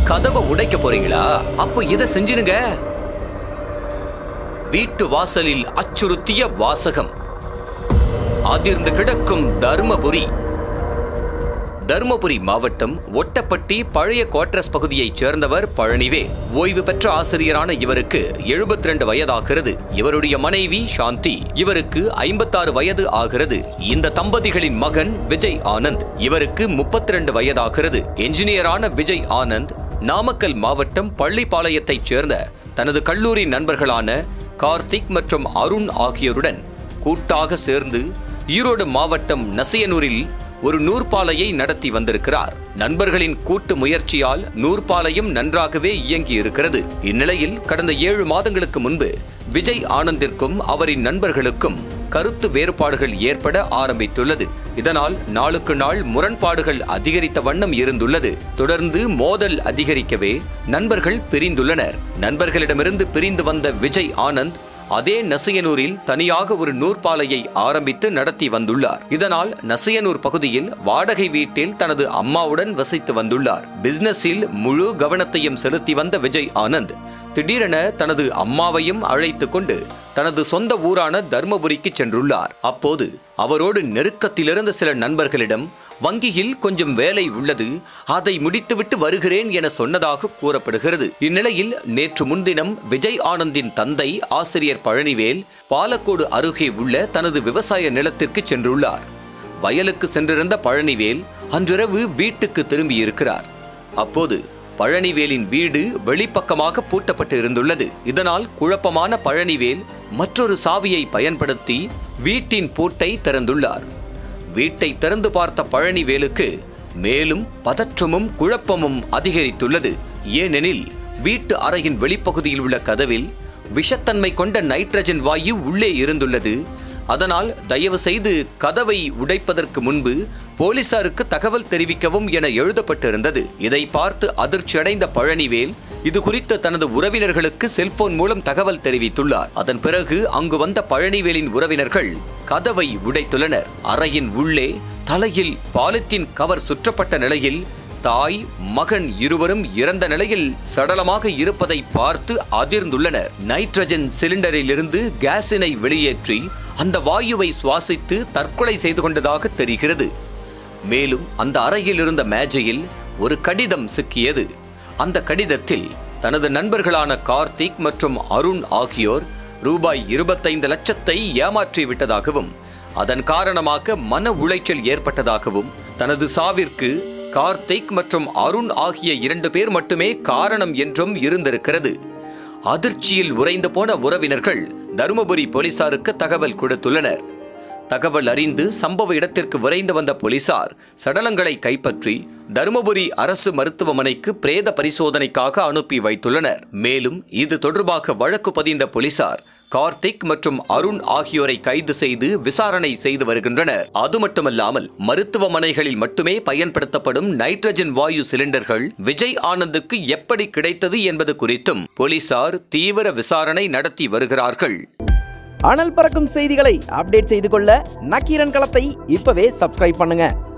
கதவை உடைக்க போறீங்களா அப்ப இத செஞ்சிருங்க வீட்டு வாசலில் அச்சுறுத்திய வாசகம் அதிர்ந்து கிடக்கும் தர்மபுரி தருமபுரி மாவட்டம் ஒட்டப்பட்டி பழைய குவார்டர்ஸ் பகுதியைச் சேர்ந்தவர் பழனிவே ஓய்வு பெற்ற ஆசிரியரான இவருக்கு 72 வயதாகிறது இவருடைய மனைவி சாந்தி இவருக்கு 56 வயது ஆகிறது இந்த தம்பதிகளின் மகன் விஜய் ஆனந்த் இவருக்கு 32 வயதாகிறது என்ஜினியரான விஜய் ஆனந்த் நாமக்கல் மாவட்டம் பள்ளிப்பாளையத்தைச் சேர்ந்த தனது கல்லூரி நண்பர்களான கார்த்திக் மற்றும் அருண் ஆகியோருடன் கூட்டாக சேர்ந்து ஈரோடு மாவட்டம் நசியனூரில் ஒரு நூற்பாலையை நடத்தி வந்திருக்கிறார் நண்பர்களின் கூட்டு முயற்சியால் நூற்பாலையும் நன்றாகவே இயங்கி இருக்கிறது இந்நிலையில் கடந்த ஏழு மாதங்களுக்கு முன்பு விஜய் ஆனந்திற்கும் அவரின் நண்பர்களுக்கும் கருத்து வேறுபாடுகள் ஏற்பட ஆரம்பித்துள்ளது இதனால் நாளுக்கு நாள் முரண்பாடுகள் அதிகரித்த வண்ணம் இருந்துள்ளது தொடர்ந்து மோதல் அதிகரிக்கவே நண்பர்கள் பிரிந்துள்ளனர் நண்பர்களிடமிருந்து பிரிந்து வந்த விஜய் ஆனந்த் அதே நசியனூரில் தனியாக ஒரு நூற்பாலையை ஆரம்பித்து நடத்தி வந்துள்ளார் இதனால் நசியனூர் பகுதியில் வாடகை வீட்டில் தனது அம்மாவுடன் வசித்து வந்துள்ளார் பிசினஸில் முழு கவனத்தையும் செலுத்தி வந்த விஜய் ஆனந்த் திடீரென தனது அம்மாவையும் அழைத்து கொண்டு தனது சொந்த ஊரான தர்மபுரிக்கு சென்றுள்ளார் அப்போது அவரோடு நெருக்கத்திலிருந்த சில நண்பர்களிடம் வங்கியில் கொஞ்சம் வேலை உள்ளது அதை முடித்துவிட்டு வருகிறேன் என சொன்னதாக கூறப்படுகிறது இந்நிலையில் நேற்று முன்தினம் விஜய் ஆனந்தின் தந்தை ஆசிரியர் பழனிவேல் பாலக்கோடு அருகே உள்ள தனது விவசாய நிலத்திற்கு சென்றுள்ளார் வயலுக்கு சென்றிருந்த பழனிவேல் அன்றிரவு வீட்டுக்கு திரும்பியிருக்கிறார் அப்போது பழனிவேலின் வீடு வெளிப்பக்கமாக பூட்டப்பட்டு இருந்துள்ளது இதனால் குழப்பமான பழனிவேல் மற்றொரு சாவியை பயன்படுத்தி வீட்டின் பூட்டை திறந்துள்ளார் வீட்டை திறந்து பார்த்த பழனிவேலுக்கு மேலும் பதற்றமும் குழப்பமும் அதிகரித்துள்ளது ஏனெனில் வீட்டு அறையின் வெளிப்பகுதியில் உள்ள கதவில் விஷத்தன்மை கொண்ட நைட்ரஜன் வாயு உள்ளே இருந்துள்ளது அதனால் தயவு செய்து கதவை உடைப்பதற்கு முன்பு போலீசாருக்கு தகவல் தெரிவிக்கவும் என எழுதப்பட்டிருந்தது இதை பார்த்து அதிர்ச்சியடைந்த பழனிவேல் இது குறித்து தனது உறவினர்களுக்கு செல்போன் மூலம் தகவல் தெரிவித்துள்ளார் அதன் பிறகு அங்கு வந்த பழனிவேலின் உறவினர்கள் கதவை உடைத்துள்ளனர் அறையின் உள்ளே தலையில் பாலித்தீன் கவர் சுற்றப்பட்ட நிலையில் தாய் மகன் இருவரும் இறந்த நிலையில் சடலமாக இருப்பதை பார்த்து அதிர்ந்துள்ளனர் நைட்ரஜன் சிலிண்டரிலிருந்து கேஸினை வெளியேற்றி அந்த வாயுவை சுவாசித்து தற்கொலை செய்து கொண்டதாக தெரிகிறது மேலும் அந்த அறையில் இருந்த மேஜையில் ஒரு கடிதம் சிக்கியது அந்த கடிதத்தில் தனது நண்பர்களான கார்த்திக் மற்றும் அருண் ஆகியோர் ரூபாய் இருபத்தைந்து லட்சத்தை ஏமாற்றி விட்டதாகவும் அதன் காரணமாக மன உளைச்சல் ஏற்பட்டதாகவும் தனது சாவிற்கு கார்த்திக் மற்றும் அருண் ஆகிய இரண்டு பேர் மட்டுமே காரணம் என்றும் இருந்திருக்கிறது அதிர்ச்சியில் உறைந்து போன உறவினர்கள் தருமபுரி போலீசாருக்கு தகவல் கொடுத்துள்ளனர் தகவல் அறிந்து சம்பவ இடத்திற்கு விரைந்து வந்த போலீசார் சடலங்களை கைப்பற்றி தருமபுரி அரசு மருத்துவமனைக்கு பிரேத பரிசோதனைக்காக அனுப்பி வைத்துள்ளனர் மேலும் இது தொடர்பாக வழக்கு பதிந்த போலீசார் கார்த்திக் மற்றும் அருண் ஆகியோரை கைது செய்து விசாரணை செய்து வருகின்றனர் அது மட்டுமல்லாமல் மருத்துவமனைகளில் மட்டுமே பயன்படுத்தப்படும் நைட்ரஜன் வாயு சிலிண்டர்கள் விஜய் ஆனந்துக்கு எப்படி கிடைத்தது என்பது குறித்தும் போலீசார் தீவிர விசாரணை நடத்தி வருகிறார்கள் அனல் பறக்கும் செய்திகளை அப்டேட் செய்து கொள்ள நக்கீரன் களத்தை இப்பவே சப்ஸ்கிரைப் பண்ணுங்க